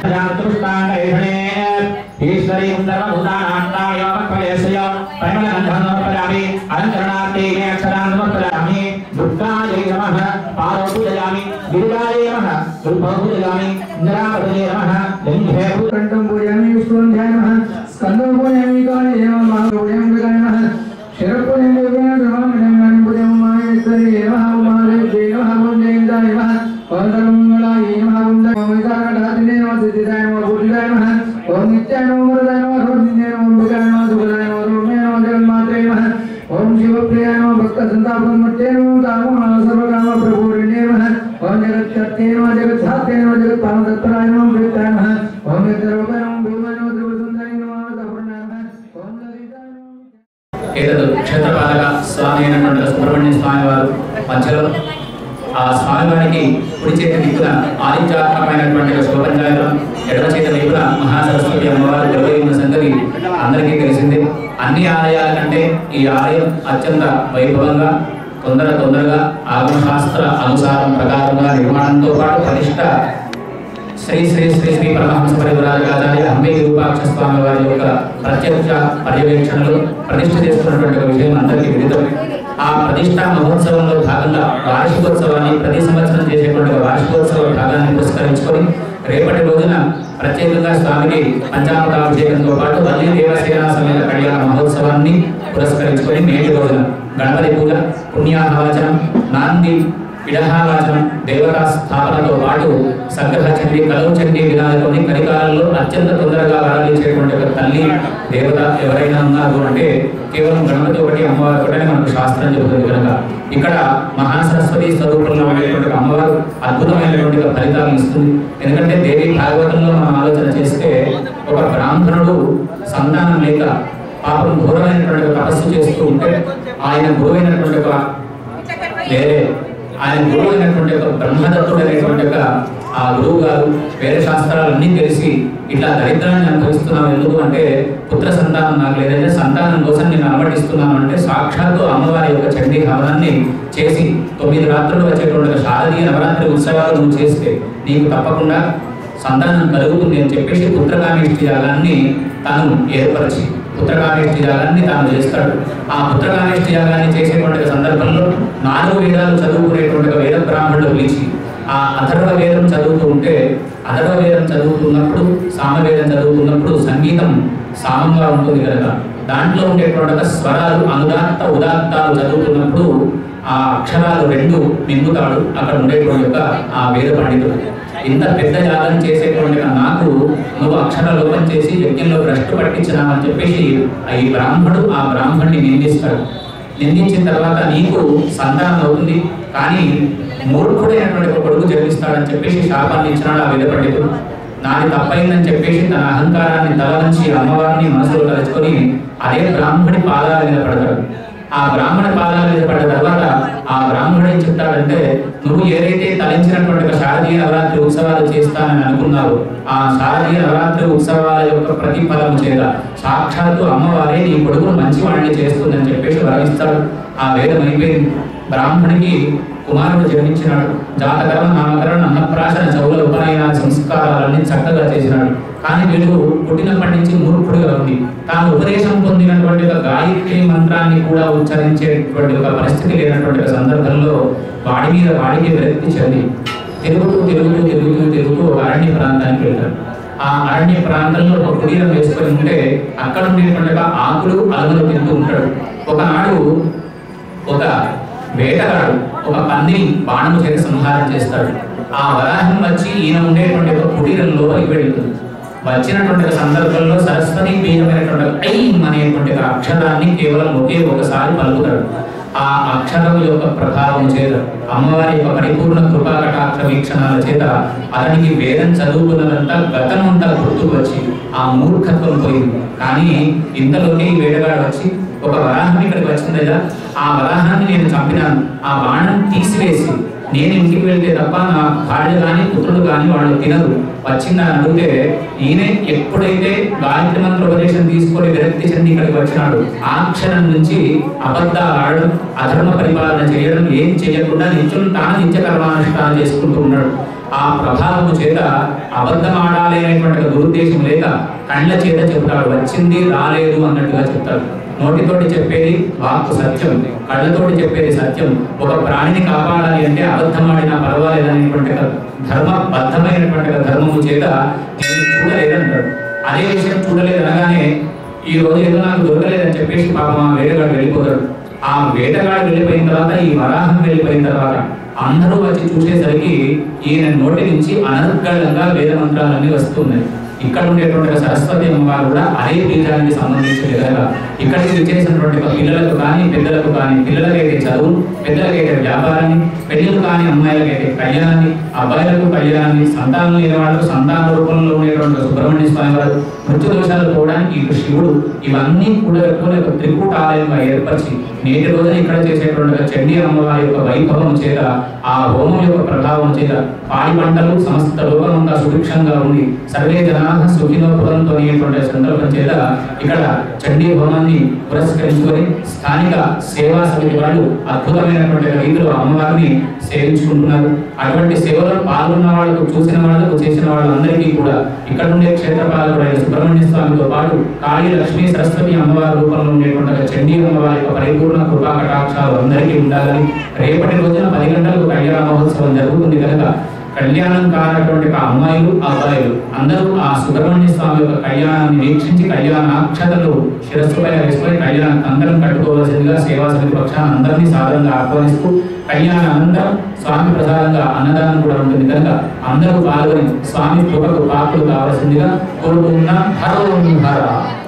ఈశ్వరీ సుందరభూతానాంతాయోపక్వలేశయ పరిమళగంధం సమర్పయామి అలంకరణార్థే మే అక్షరాన్ సమర్పయామి దుర్గాయై నమః పాదౌ పూజయామి గిరిజాయై నమః దుర్భౌ పూజయామి ఇంద్రాపదయే నమః లింగే కంఠం పూజయామి విష్ణుం ధ్యానః స్కందం పూజయామి కాళే నమః పూజయామి వికాయనః శిరపూజయామి వికాయనః ధర్మం పూజయామి మాయేశ్వరి నమః ఉమాదేవి నమః పూజయంతాయ నమః ఓం సర్వమంగళాయ నమః ఓం ఓం వికారకటాదినే నమః సిద్ధిదాయ నమః బుద్ధిదాయ నమః ఓం నిత్యాయ నమః వరదాయ నమః సర్వజ్ఞాయ నమః వికాయ నమః సుఖదాయ నమః రూపే నమః జగన్మాత్రే నమః ఓం శివప్రియాయ నమః భక్త సంతాపన్మత్తే నమః కామో నమః సర్వకామ ప్రభువునే నమః ఓం జగత్కర్తే నమః జగత్సాత్తే నమః జగత్పాలతత్పరాయ నమః భక్తాయ నమః ఓం యత్రూపాయ నమః భీమాయ నమః త్రిపురసుందరాయ నమః సపూర్ణాయ నమః ఓం లలితాయ నమః ఏదదు క్షేత్రపాలక స్వామి అయినటువంటి సుబ్రహ్మణ్య స్వామి వారు మధ్యలో ఆ స్వామివారికి కుడి చేతి దిక్కున ఆదిత్యాత్మకమైనటువంటి ఒక శుభపంచాయతం ఎడమ చేతి వైపున మహాసరస్వతి అమ్మవారు కొలువై ఉన్న సంగతి అందరికీ తెలిసిందే అన్ని ఆలయాల కంటే ఈ ఆలయం అత్యంత వైభవంగా తొందర తొందరగా ఆగమశాస్త్ర అనుసారం ప్రకారంగా నిర్మాణంతో పాటు ప్రతిష్ట శ్రీ శ్రీ శ్రీ శ్రీ పరమహంస పరివరాజాచార్య హంపి విరూపాక్ష స్వామి వారి యొక్క ప్రత్యక్ష పర్యవేక్షణలో ప్రతిష్ఠ చేస్తున్నటువంటి ఒక విషయం అందరికీ విదితమే ఆ ప్రతిష్టా మహోత్సవంలో భాగంగా వార్షికోత్సవాన్ని ప్రతి సంవత్సరం చేసేటువంటి ఒక వార్షికోత్సవ భాగాన్ని పురస్కరించుకొని రేపటి రోజున ప్రత్యేకంగా స్వామికి పంచామృతాభిషేకంతో పాటు వల్లి దేవసేన సమేత కళ్యాణ మహోత్సవాన్ని పురస్కరించుకొని నేటి రోజున గణపతి పూజ పుణ్యాహవచనం నాంది విడహావాచనం దేవతా స్థాపనతో పాటు సంగ్రహ చండీ కలవు చండీ వినాలతోని కలికాలంలో అత్యంత తొందరగా ఆరాధించేటువంటి ఒక తల్లి దేవత ఎవరైనా ఉన్నారు అంటే కేవలం గణపతి ఒకటి అమ్మవారు ఒకటే మనకు శాస్త్రం చెబుతుంది కనుక ఇక్కడ మహాసరస్వతి స్వరూపంలో ఉండేటువంటి ఒక అమ్మవారు అద్భుతమైనటువంటి ఒక ఫలితాలను ఇస్తుంది ఎందుకంటే దేవి భాగవతంలో మనం ఆలోచన చేస్తే ఒక బ్రాహ్మణుడు సంతానం లేక పాపం ఘోరమైనటువంటి ఒక తపస్సు చేస్తూ ఉంటే ఆయన గురువైనటువంటి ఒక వేరే ఆయన గురువు అయినటువంటి ఒక బ్రహ్మదత్తుడు అనేటువంటి ఒక ఆ గురువు గారు వేరే శాస్త్రాలన్నీ తెలిసి ఇట్లా దరిద్రాన్ని అనుభవిస్తున్నాం ఎందుకు అంటే పుత్ర సంతానం నాకు లేదంటే సంతానం కోసం నేను అలమటిస్తున్నాను అంటే సాక్షాత్తు అమ్మవారి యొక్క చండీ హవనాన్ని చేసి తొమ్మిది రాత్రులు వచ్చేటువంటి ఒక శారదీయ నవరాత్రి ఉత్సవాలు నువ్వు చేస్తే నీకు తప్పకుండా సంతానం కలుగుతుంది అని చెప్పేసి పుత్రకామేష్టి యాగాన్ని తాను ఏర్పరిచి పుత్రకామేష్టి యాగాన్ని తాను చేస్తాడు ఆ పుత్రకామేష్టి యాగాన్ని చేసేటువంటి సందర్భంలో నాలుగు వేదాలు చదువుకునేటువంటి ఒక వేద బ్రాహ్మణులు పిలిచి ఆ అథర్వ వేదం చదువుతూ ఉంటే అథర్వ వేదం చదువుతున్నప్పుడు సామవేదం చదువుతున్నప్పుడు సంగీతం సామంగా ఉంటుంది కనుక దాంట్లో ఉండేటువంటి ఒక స్వరాలు అనుదాత్త ఉదాత్తాలు చదువుతున్నప్పుడు ఆ అక్షరాలు రెండు మింగుతాడు అక్కడ ఉండేటువంటి ఒక ఆ వేద పండితుడు ఇంత పెద్ద యాగం చేసేటువంటి ఆ నాకు నువ్వు అక్షర లోపం చేసి యజ్ఞంలో భ్రష్టు పట్టించినావని చెప్పేసి ఆ ఈ బ్రాహ్మడు ఆ బ్రాహ్మణ్ణి నిందిస్తాడు నిందించిన తర్వాత నీకు సంతానం అవుతుంది కానీ మూర్ఖుడైనటువంటి ఒక కొడుకు జన్మిస్తాడని చెప్పేసి శాపాన్ని ఇచ్చినాడు ఆ వేద పండితుడు నాది తప్పైందని చెప్పేసి తన అహంకారాన్ని తలవంచి అమ్మవారిని మనసులో తలుచుకొని అదే బ్రాహ్మణి పాదాల మీద పడతాడు ఆ బ్రాహ్మణ పాదాల మీద పడ్డ తర్వాత ఆ బ్రాహ్మణుడు ఏం చెప్తాడంటే నువ్వు ఏదైతే తలంచినటువంటి ఒక శారదీయ నవరాత్రి ఉత్సవాలు చేస్తానని అనుకున్నావు ఆ శారదీయ నవరాత్రి ఉత్సవాల యొక్క ప్రతిఫలము చేత సాక్షాత్తు అమ్మవారే నీ కొడుకును మంచివాడిని చేస్తుందని చెప్పేసి వరమిస్తాడు ఆ వేదం అయిపోయింది బ్రాహ్మణికి కుమారుడు జన్మించినాడు జాతకరణ నామకరణ అన్నప్రాశన చౌల ఉపనయన సంస్కారాలన్నీ చక్కగా చేసినాడు కానీ వీడు పుట్టినప్పటి నుంచి మూర్ఖుడుగా ఉంది తాను ఉపదేశం పొందినటువంటి ఒక గాయత్రి మంత్రాన్ని కూడా ఉచ్చరించేటువంటి ఒక పరిస్థితి లేనటువంటి ఒక సందర్భంలో వాడి మీద వాడికి విరక్తి చెంది తిరుగుతూ తిరుగుతూ తిరుగుతూ తిరుగుతూ ఒక అరణ్య ప్రాంతానికి వెళ్తాడు ఆ అరణ్య ప్రాంతంలో ఒక కుటీరం వేసుకొని ఉంటే అక్కడ ఉండేటువంటి ఒక ఆకులు అలములు తింటూ ఉంటాడు ఒకనాడు ఒక వేటగాడు ఒక పందిని బాణము చేత సంహారం చేస్తాడు ఆ వరాహం వచ్చి ఈయన ఉండేటువంటి ఒక కుటీరంలో వెళ్తుంది వచ్చినటువంటి ఒక సందర్భంలో సరస్వతి బీజమైనటువంటి ఐం అనేటువంటి ఒక అక్షరాన్ని కేవలం ఒకే ఒకసారి పలుకుతాడు ఆ అక్షరం యొక్క ప్రభావం చేత అమ్మవారి యొక్క పరిపూర్ణ కృపా కటాక్ష వీక్షణాల చేత అతనికి వేదం చదువుకున్నదంతా గతం అంతా గుర్తుకు వచ్చి ఆ మూర్ఖత్వం పోయింది కానీ ఇంతలోనే ఈ వేటగాడు వచ్చి ఒక వరాహం ఇక్కడికి వచ్చింది కదా ఆ వరాహాన్ని నేను చంపినాను ఆ బాణం తీసివేసి నేను ఇంటికి వెళ్తే తప్ప నా భార్య కానీ పుత్రుడు కానీ వాళ్ళు తినరు వచ్చిందని అడిగితే ఈయన ఎప్పుడైతే గాయత్రి మంత్ర ఉపదేశం తీసుకొని విరక్తి చెంది ఇక్కడికి వచ్చినాడు ఆ క్షణం నుంచి అబద్ధాలు ఆడడం అధర్మ పరిపాలన చేయడం ఏం చేయకుండా నిత్యం తాను నిత్య కర్మానుష్ఠానం చేసుకుంటూ ఉన్నాడు ఆ ప్రభావము చేత అబద్ధం ఆడాలి అనేటువంటి దురుద్దేశం లేక కళ్ళ చేత చెప్తాడు వచ్చింది రాలేదు అన్నట్టుగా చెప్తాడు నోటితోటి చెప్పేది వాక్కు సత్యం కళ్ళతోటి చెప్పేది సత్యం ఒక ప్రాణిని కాపాడాలి అంటే అబద్ధం ఆడినా పర్వాలేదు అనేటువంటి ఒక ధర్మబద్ధమైనటువంటి ఒక ధర్మము చేత నేను చూడలేదంటాడు అదే విషయం చూడలేదు అనగానే ఈ రోజు ఏదో నాకు దొరకలేదని చెప్పేసి పాపం ఆ వేటగాడు వెళ్ళిపోతాడు ఆ వేటగాడు వెళ్ళిపోయిన తర్వాత ఈ వరాహం వెళ్ళిపోయిన తర్వాత అందరూ వచ్చి చూసేసరికి ఈయన నోటి నుంచి అనర్గళంగా వేద మంత్రాలన్నీ వస్తున్నాయి ఇక్కడ ఉండేటువంటి సరస్వతి అమ్మవారు కూడా అదే పీఠానికి సంబంధించిన విధంగా ఇక్కడికి విచ్చేసినటువంటి పిల్లలకు కానీ పెద్దలకు కానీ పిల్లలకైతే చదువు పెద్దలకైతే వ్యాపారాన్ని పెళ్లిలు కాని అమ్మాయిలకైతే కళ్యాణాన్ని అబ్బాయిలకు కళ్యాణాన్ని సంతానం లేని వాళ్ళకు సంతాన రూపంలో ఉండేటువంటి సుబ్రహ్మణ్య స్వామి వారు మృత్యు దోషాలు పోవడానికి ఇటు శివుడు ఇవన్నీ కూడా పెట్టుకుని ఒక త్రికూట ఆలయంగా ఏర్పరిచి నేటి రోజున ఇక్కడ చేసేటువంటి ఒక చండీ అమ్మవారి యొక్క వైభవం చేత ఆ హోమం యొక్క ప్రభావం చేత పాడి పంటలు సమస్త లోకమంతా సుభిక్షంగా ఉండి సర్వే జనా సుఖినోపదంతో అనేటువంటి సందర్భం చేత ఇక్కడ చండీ హోమాన్ని పురస్కరించుకొని స్థానిక సేవా సమితి వాళ్ళు అద్భుతమైనటువంటి రీతిలో అమ్మవారిని సేవించుకుంటున్నారు అటువంటి సేవలో పాల్గొన్న వాళ్ళకు చూసిన వాళ్ళకు చేసిన వాళ్ళందరికీ కూడా ఇక్కడ ఉండే క్షేత్రపాలకుడైన సుబ్రహ్మణ్య స్వామితో పాటు కాళీ లక్ష్మీ సరస్వతి అమ్మవారి రూపంలో ఉండేటువంటి ఒక చండీ అమ్మవారి యొక్క పరిపూర్ణ కృపా కటాక్షాలు అందరికీ ఉండాలని రేపటి రోజున పది గంటలకు కళ్యాణ మహోత్సవం జరుగుతుంది కనుక కళ్యాణం కానటువంటి ఒక అమ్మాయిలు అబ్బాయిలు అందరూ ఆ సుబ్రహ్మణ్య స్వామి యొక్క కళ్యాణాన్ని వీక్షించి కళ్యాణాక్షతలు శిరస్సుపై వేసుకొని కళ్యాణ అందరం కట్టుకోవాల్సిందిగా సేవా సమితి పక్షాన అందరినీ సాధారణంగా ఆహ్వానిస్తూ కళ్యాణ అనంతరం స్వామి ప్రసాదంగా అన్నదానం కూడా ఉంటుంది కనుక అందరూ పాల్గొని స్వామి కృపకు పాత్రలు కావాల్సిందిగా కోరుకున్న హర ఓం హర